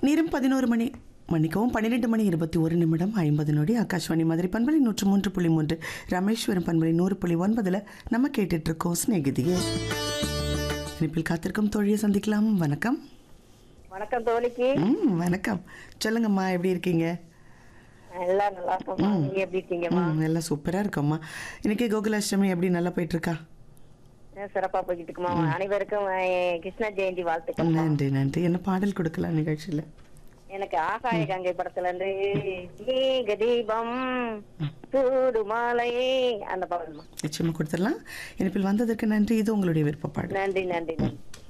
நேரம் பதினோரு மணி மன்னிக்கவும் பன்னிரெண்டு மணி இருபத்தி ஒரு நிமிடம் ஐம்பது நொடி ஆகாஷ்வாணி மதுரை பண்பலை நூற்று மூன்று புள்ளி மூன்று ராமேஸ்வரம் பண்பலை நூறு புள்ளி ஒன்பதில் நம்ம கேட்டுட்டு இருக்கோம் சிநேகிதியே இனிப்பில் காத்திருக்கும் தோழியை சந்திக்கலாம் வணக்கம் வணக்கம் தோழிக்கு ம் வணக்கம் சொல்லுங்கம்மா எப்படி இருக்கீங்க எல்லாம் நல்லா இருக்கோம்மா நீங்க எப்படி இருக்கீங்கம்மா ம் எல்லாம் சூப்பராக இருக்கோம்மா இன்னைக்கு கோகுலாஷ்டமி எப்படி நல்லா போயிட்டு இருக்கா அஹ் சிறப்பா போய்கிட்டு இருக்குமா அனைவருக்கும் அஹ், கிருஷ்ண ஜெயந்தி வாழ்த்துக்கள் நன்றி நன்றி என்ன பாடல் கொடுக்கலாம் நிகழ்ச்சியில் எனக்கு ஆகாய கங்கை படத்துல இருந்து ஏக தீபம் சூடு மாலையே அந்த பாடல்மா நிச்சயமாக கொடுத்துடலாம் இனிப்பில் வந்ததற்கு நன்றி இது உங்களுடைய விருப்ப பாடல் நன்றி நன்றி நன்றி